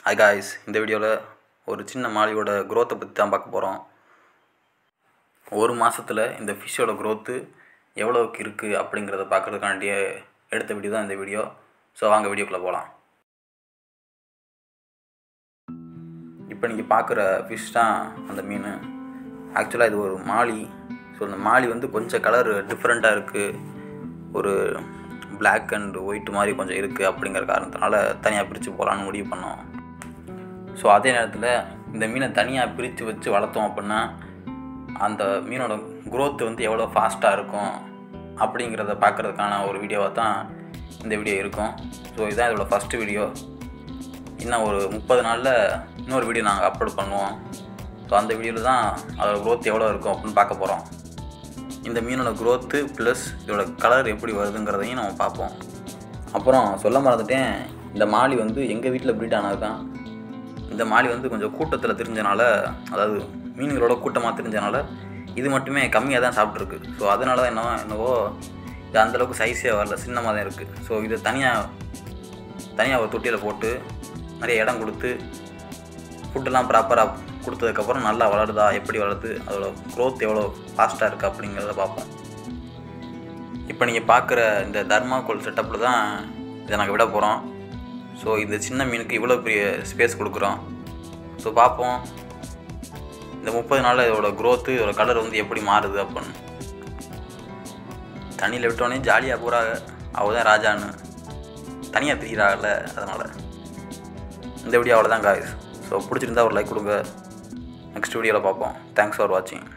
hi guys இந்த வீடியோவில் ஒரு சின்ன மாலியோட growth-அ பற்றி தான் பார்க்க போகிறோம் ஒரு மாதத்தில் இந்த ஃபிஷ்ஷோட growth எவ்வளோக்கு இருக்குது அப்படிங்கிறத பார்க்குறதுக்காண்டியே எடுத்த வீடியோ தான் இந்த வீடியோ ஸோ வாங்க வீடியோக்குள்ளே போகலாம் இப்போ நீங்கள் பார்க்குற ஃபிஷ் தான் அந்த மீன் ஆக்சுவலாக இது ஒரு மாலி ஸோ இந்த மாலி வந்து கொஞ்சம் கலர் டிஃப்ரெண்ட்டாக இருக்குது ஒரு Black அண்ட் ஒயிட் மாதிரி கொஞ்சம் இருக்குது அப்படிங்கிற காரணத்தினால தனியாக பிரித்து போகலான்னு முடிவு பண்ணோம் ஸோ அதே நேரத்தில் இந்த மீனை தனியாக பிரித்து வச்சு வளர்த்தோம் அப்படின்னா அந்த மீனோட growth வந்து எவ்வளோ ஃபாஸ்ட்டாக இருக்கும் அப்படிங்கிறத பார்க்குறதுக்கான ஒரு வீடியோவாக தான் இந்த வீடியோ இருக்கும் ஸோ இதுதான் இதோட ஃபஸ்ட்டு வீடியோ இன்னும் ஒரு முப்பது நாளில் இன்னொரு வீடியோ நாங்கள் அப்லோட் பண்ணுவோம் ஸோ அந்த வீடியோவில் தான் அதோட growth எவ்வளோ இருக்கும் அப்படின்னு பார்க்க போகிறோம் இந்த மீனோட growth ப்ளஸ் இதோட கலர் எப்படி வருதுங்கிறதையும் நம்ம பார்ப்போம் அப்புறம் சொல்ல மறந்துட்டேன் இந்த மாலி வந்து எங்கள் வீட்டில் ப்ரீட் ஆனது தான் இந்த மாலி வந்து கொஞ்சம் கூட்டத்தில் தெரிஞ்சனால அதாவது மீன்களோட கூட்டமாக தெரிஞ்சனால இது மட்டுமே கம்மியாக தான் சாப்பிட்ருக்கு ஸோ அதனால தான் என்னவோ என்னவோ இது அந்தளவுக்கு சைஸே வரல சின்னமாக தான் இருக்குது ஸோ இதை தனியாக தனியாக ஒரு தொட்டியில் போட்டு நிறைய இடம் கொடுத்து ஃபுட்டெல்லாம் ப்ராப்பராக கொடுத்ததுக்கப்புறம் நல்லா வளருதா எப்படி வளருது அதோட க்ரோத் எவ்வளோ ஃபாஸ்ட்டாக இருக்குது அப்படிங்கிறத பார்ப்போம் இப்போ நீங்கள் பார்க்குற இந்த தர்மாக்கோல் செட்டப்பில் தான் இதை நாங்கள் விட போகிறோம் ஸோ இந்த சின்ன மீனுக்கு இவ்வளோ பெரிய ஸ்பேஸ் கொடுக்குறோம் ஸோ பார்ப்போம் இந்த முப்பது நாளில் இதோட growth இதோட கலர் வந்து எப்படி மாறுது அப்படின்னு தண்ணியில் விட்டோடனே ஜாலியாக போகிறாங்க அவள் தான் ராஜான்னு தனியாக பிரிகிறாங்கல்ல அதனால் இந்த வீடியோ அவ்வளோதான் காய்ஸ் ஸோ பிடிச்சிருந்தா ஒரு லைக் கொடுங்க நெக்ஸ்ட் வீடியோவில் பார்ப்போம் தேங்க்ஸ் ஃபார் வாட்சிங்